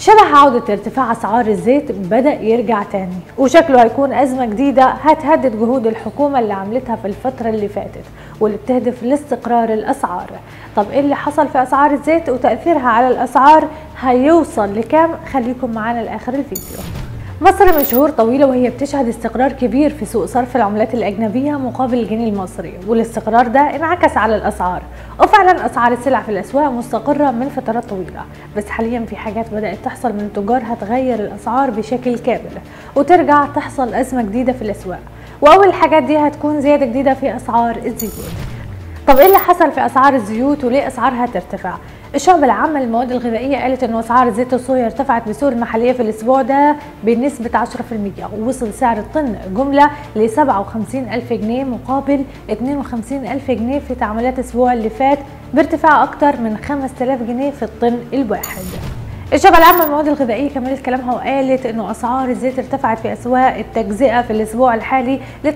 شبح عودة ارتفاع أسعار الزيت بدأ يرجع تاني وشكله هيكون أزمة جديدة هتهدد جهود الحكومة اللي عملتها في الفترة اللي فاتت واللي بتهدف لاستقرار الأسعار طب إيه اللي حصل في أسعار الزيت وتأثيرها على الأسعار هيوصل لكام خليكم معانا لآخر الفيديو مصر من شهور طويلة وهي بتشهد استقرار كبير في سوق صرف العملات الأجنبية مقابل الجنيه المصري والاستقرار ده انعكس على الأسعار وفعلا أسعار السلع في الأسواق مستقرة من فترات طويلة بس حاليا في حاجات بدأت تحصل من التجار هتغير الأسعار بشكل كامل وترجع تحصل أزمة جديدة في الأسواق وأول الحاجات دي هتكون زيادة جديدة في أسعار الزيوت طب ايه اللي حصل في اسعار الزيوت وليه اسعارها ترتفع الشعب العامة للمواد الغذائية قالت ان اسعار زيت الصويا ارتفعت بالسوق المحلية في الاسبوع ده بنسبة 10% ووصل سعر الطن جملة ل 57 ألف جنيه مقابل 52 ألف جنيه في تعاملات الاسبوع اللي فات بارتفاع اكتر من 5000 جنيه في الطن الواحد الشعب العامة للمواد الغذائية كملت كلامها وقالت انه اسعار الزيت ارتفعت في اسواق التجزئة في الاسبوع الحالي ل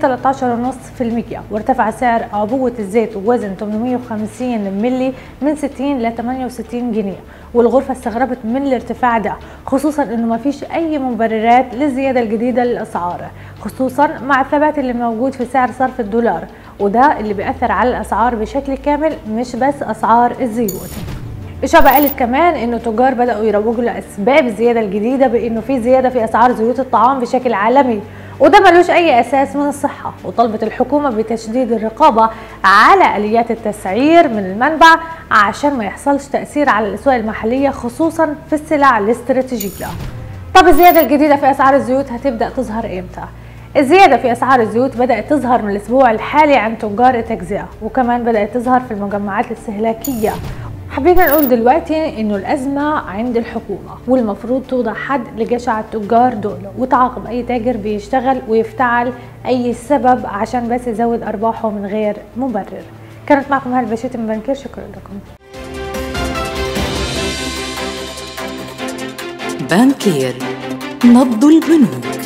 13.5% وارتفع سعر عبوة الزيت وزن 850 ملي من 60 ل 68 جنيه والغرفة استغربت من الارتفاع ده خصوصا انه ما فيش اي مبررات للزيادة الجديدة للاسعار خصوصا مع الثبات اللي موجود في سعر صرف الدولار وده اللي بيأثر على الاسعار بشكل كامل مش بس اسعار الزيوت الشعب قالت كمان انه التجار بداوا يروجوا لاسباب الزياده الجديده بانه في زياده في اسعار زيوت الطعام بشكل عالمي وده ملوش اي اساس من الصحه وطلبت الحكومه بتشديد الرقابه على اليات التسعير من المنبع عشان ما يحصلش تاثير على الاسواق المحليه خصوصا في السلع الاستراتيجيه طب الزياده الجديده في اسعار الزيوت هتبدا تظهر امتى الزيادة في أسعار الزيوت بدأت تظهر من الأسبوع الحالي عند تجار التجزئة وكمان بدأت تظهر في المجمعات الاستهلاكية حبينا نقول دلوقتي انه الازمه عند الحكومه والمفروض توضع حد لجشع التجار دول وتعاقب اي تاجر بيشتغل ويفتعل اي سبب عشان بس يزود ارباحه من غير مبرر كانت معكم هاله بشيت من بنكر شكرا لكم بانكير نبض البنوك